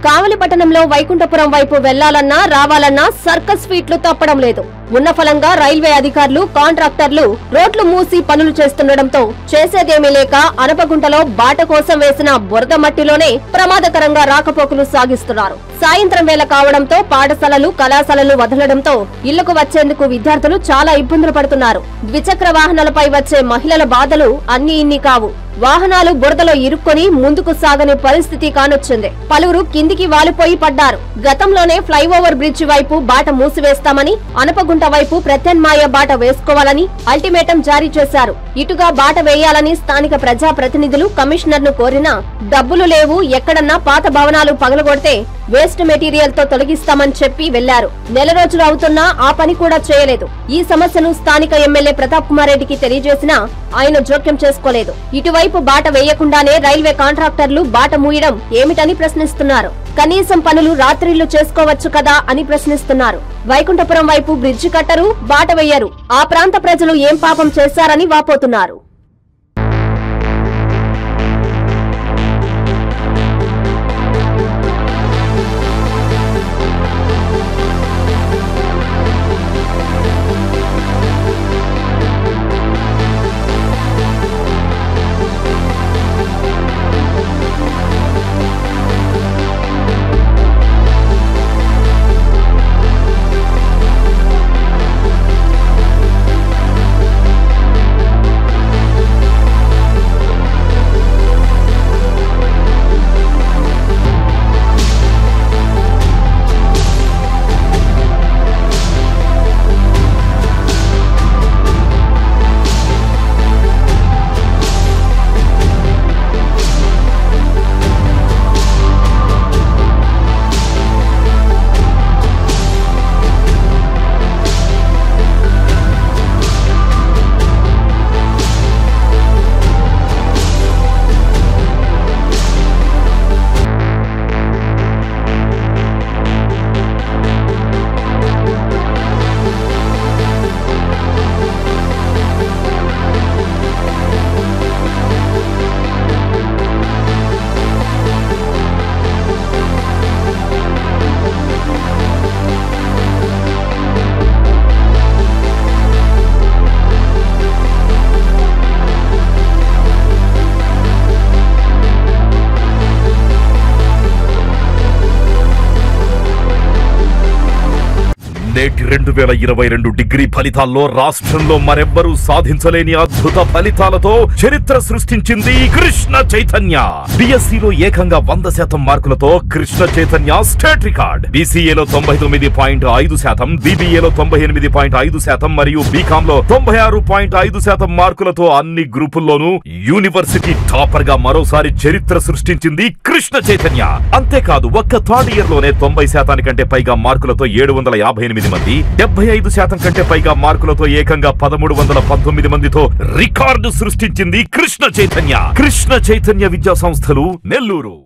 కావలి పట్టణంలో వైకుంఠపురం వైపు వెళ్లాలన్నా రావాలన్నా సర్కస్ ఫీట్లు తప్పడం లేదు ఉన్న ఫలంగా రైల్వే అధికారులు కాంట్రాక్టర్లు రోడ్లు మూసి పనులు చేస్తుండటంతో చేసేదేమీ లేక అనపగుంటలో బాట కోసం వేసిన బురద మట్టిలోనే ప్రమాదకరంగా రాకపోకలు సాగిస్తున్నారు సాయంత్రం వేళ కావడంతో పాఠశాలలు కళాశాలలు వదలడంతో ఇళ్లకు వచ్చేందుకు విద్యార్థులు చాలా ఇబ్బందులు పడుతున్నారు ద్విచక్ర వాహనాలపై వచ్చే మహిళల బాధలు అన్ని ఇన్ని కావు వాహనాలు బురదలో ఇరుక్కొని ముందుకు సాగని పరిస్థితి కానొచ్చింది పలువురు కిందికి వాలిపోయి పడ్డారు గతంలోనే ఫ్లైఓవర్ బ్రిడ్జ్ వైపు బాట మూసివేస్తామని అనపగుంట వైపు ప్రత్యామ్నాయ బాట వేసుకోవాలని అల్టిమేటం జారీ చేశారు ఇటుగా బాట వేయాలని స్థానిక ప్రజా ప్రతినిధులు కమిషనర్ ను కోరినా డబ్బులు లేవు ఎక్కడన్నా పాత భవనాలు పగలగొడితే వేస్ట్ మెటీరియల్ తో తొలగిస్తామని చెప్పి వెళ్లారు నెల రోజులు అవుతున్నా ఆ పని కూడా చేయలేదు ఈ సమస్యను స్థానిక ఎమ్మెల్యే ప్రతాప్ కుమార్ రెడ్డికి తెలియజేసినా ఆయన జోక్యం చేసుకోలేదు ఇటువైపు బాట వేయకుండానే రైల్వే కాంట్రాక్టర్లు బాట మూయడం ఏమిటని ప్రశ్నిస్తున్నారు కనీసం పనులు రాత్రిళ్లు చేసుకోవచ్చు కదా అని ప్రశ్నిస్తున్నారు వైకుంఠపురం వైపు బ్రిడ్జి కట్టరు బాట వేయరు ఆ ప్రాంత ప్రజలు ఏం పాపం చేశారని వాపోతున్నారు నేటి రెండు వేల ఇరవై రెండు డిగ్రీ ఫలితాల్లో రాష్ట్రంలో మరెవ్వరూ సాధించలేని అద్భుత ఫలితాలతో చరిత్ర సృష్టించింది కృష్ణ చైతన్య బిఎస్సిలో ఏకంగా వంద శాతం మార్కులతో కృష్ణ చైతన్య స్టేట్ రికార్డ్ బీసీఏలో తొంభై తొమ్మిది పాయింట్ ఐదు శాతం బీబీఏలో తొంభై ఎనిమిది పాయింట్ ఐదు శాతం మరియు బీకామ్ లో తొంభై ఆరు పాయింట్ ఐదు శాతం మార్కులతో అన్ని గ్రూపుల్లోనూ యూనివర్సిటీ టాపర్ గా మరోసారి చరిత్ర సృష్టించింది కృష్ణ చైతన్య అంతేకాదు ఒక్క థర్డ్ ఇయర్ లోనే తొంభై శాతానికంటే పైగా మార్కులతో ఏడు వందల యాభై ఎనిమిది మంది డెబ్బై ఐదు శాతం కంటే పైగా మార్కులతో ఏకంగా పదమూడు వందల పంతొమ్మిది మందితో రికార్డు సృష్టించింది కృష్ణ చైతన్య కృష్ణ చైతన్య విద్యా సంస్థలు నెల్లూరు